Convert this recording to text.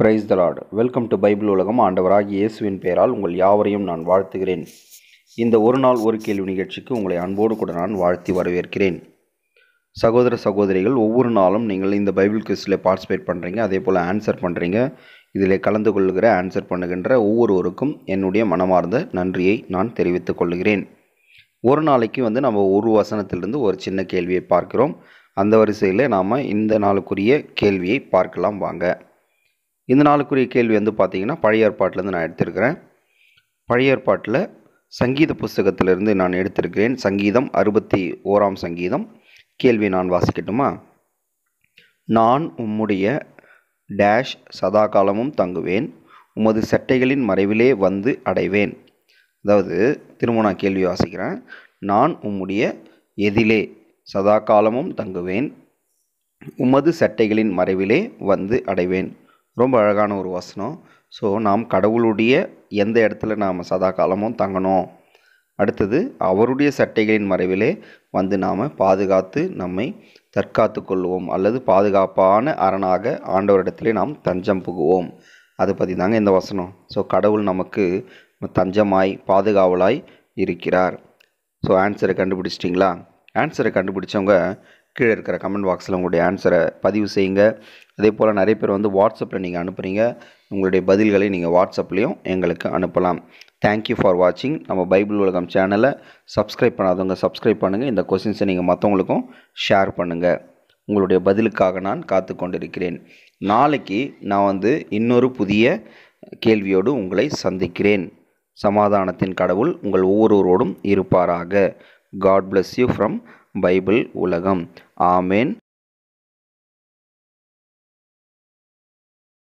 price the Lord welcome to Bible உலகம் ஆண்டவராகிய இயேசுவின் பெயரால் உங்கள் யாவரையும் நான் வாழ்த்துகிறேன் இந்த ஒரு நாள் ஒரு கேள்வி நிகழ்ச்சிக்கு உங்களை அன்போடு கூட நான் வாழ்த்தி வரவேற்கிறேன் சகோதர சகோதரிகள் ஒவ்வொரு நாளும் நீங்கள் இந்த பைபிள் குவிஸில் பார்ட்டிசிபேட் பண்ணுறீங்க அதே போல் ஆன்சர் பண்ணுறீங்க இதில் கலந்து கொள்கிற ஆன்சர் பண்ணுகின்ற ஒவ்வொருவருக்கும் என்னுடைய மனமார்ந்த நன்றியை நான் தெரிவித்துக் கொள்கிறேன் ஒரு நாளைக்கு வந்து நம்ம ஒரு வசனத்திலிருந்து ஒரு சின்ன கேள்வியை பார்க்கிறோம் அந்த வரிசையில் நாம் இந்த நாளுக்குரிய கேள்வியை பார்க்கலாம் வாங்க இந்த நாளுக்குரிய கேள்வி வந்து பார்த்திங்கன்னா பழைய ஏற்பாட்டிலேருந்து நான் எடுத்திருக்கிறேன் பழைய ஏற்பாட்டில் சங்கீத புஸ்தகத்திலிருந்து நான் எடுத்திருக்கிறேன் சங்கீதம் அறுபத்தி ஓராம் சங்கீதம் கேள்வி நான் வாசிக்கட்டுமா நான் உம்முடைய டேஷ் சதா காலமும் தங்குவேன் உமது சட்டைகளின் மறைவிலே வந்து அடைவேன் அதாவது திரும்ப நான் கேள்வி வாசிக்கிறேன் நான் உம்முடைய எதிலே சதா காலமும் தங்குவேன் உமது சட்டைகளின் மறைவிலே வந்து அடைவேன் ரொம்ப அழகான ஒரு வசனம் ஸோ நாம் கடவுளுடைய எந்த இடத்துல நாம் சதா காலமும் தங்கணும் அடுத்தது அவருடைய சட்டைகளின் மறைவிலே வந்து நாம் பாதுகாத்து நம்மை தற்காத்து கொள்வோம் அல்லது பாதுகாப்பான அரணாக ஆண்டவரிடத்திலே நாம் தஞ்சம் புகுவோம் அதை பற்றி தாங்க இந்த வசனம் ஸோ கடவுள் நமக்கு தஞ்சமாய் பாதுகாவலாய் இருக்கிறார் ஸோ ஆன்சரை கண்டுபிடிச்சிட்டிங்களா ஆன்சரை கண்டுபிடிச்சவங்க கீழே இருக்கிற கமெண்ட் பாக்ஸில் உங்களுடைய ஆன்சரை பதிவு செய்யுங்க அதே போல் நிறைய பேர் வந்து வாட்ஸ்அப்பில் நீங்கள் அனுப்புகிறீங்க உங்களுடைய பதில்களை நீங்கள் வாட்ஸ்அப்லேயும் எங்களுக்கு அனுப்பலாம் தேங்க்யூ ஃபார் வாட்சிங் நம்ம பைபிள் உலகம் சேனலை சப்ஸ்கிரைப் பண்ணாதவங்க சப்ஸ்கிரைப் பண்ணுங்கள் இந்த கொஸ்டின்ஸை நீங்கள் மற்றவங்களுக்கும் ஷேர் பண்ணுங்கள் உங்களுடைய பதிலுக்காக நான் காத்து கொண்டிருக்கிறேன் நாளைக்கு நான் வந்து இன்னொரு புதிய கேள்வியோடு உங்களை சந்திக்கிறேன் சமாதானத்தின் கடவுள் உங்கள் ஒவ்வொருவரோடும் இருப்பாராக God bless you from Bible உலகம் ஆமேன்